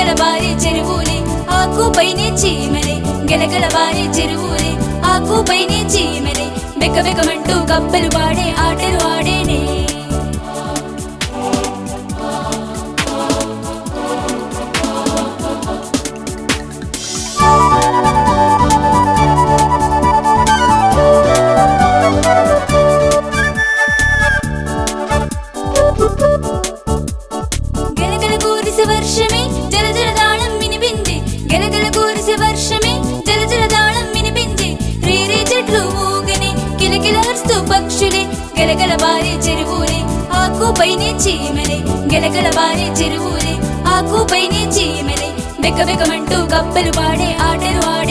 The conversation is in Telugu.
గెలగల వారి చెరువులే ఆకుపైనే చీమలే గెలగల వారి చెరువులే ఆకుపైనే చీమలే బెక్క బెక్కమంటూ కప్పలు పాడే ఆటలు ఆడేనే గెలగల కురిసే వర్షమే జల జల దాళం వినిపింది గెలగల కురిసే వర్షమే జల జల దాళం వినిపింది రేరే చెట్లు ఊగని కిలకిల హస్తు పక్షులే గెలగల వారే చెరువులే ఆకుపైనే చీమలే గెలగల వారే చెరువులే ఆకుపైనే చీమలే బెక్క బెక్కమంటూ కప్పలు పాడే ఆటలు ఆడే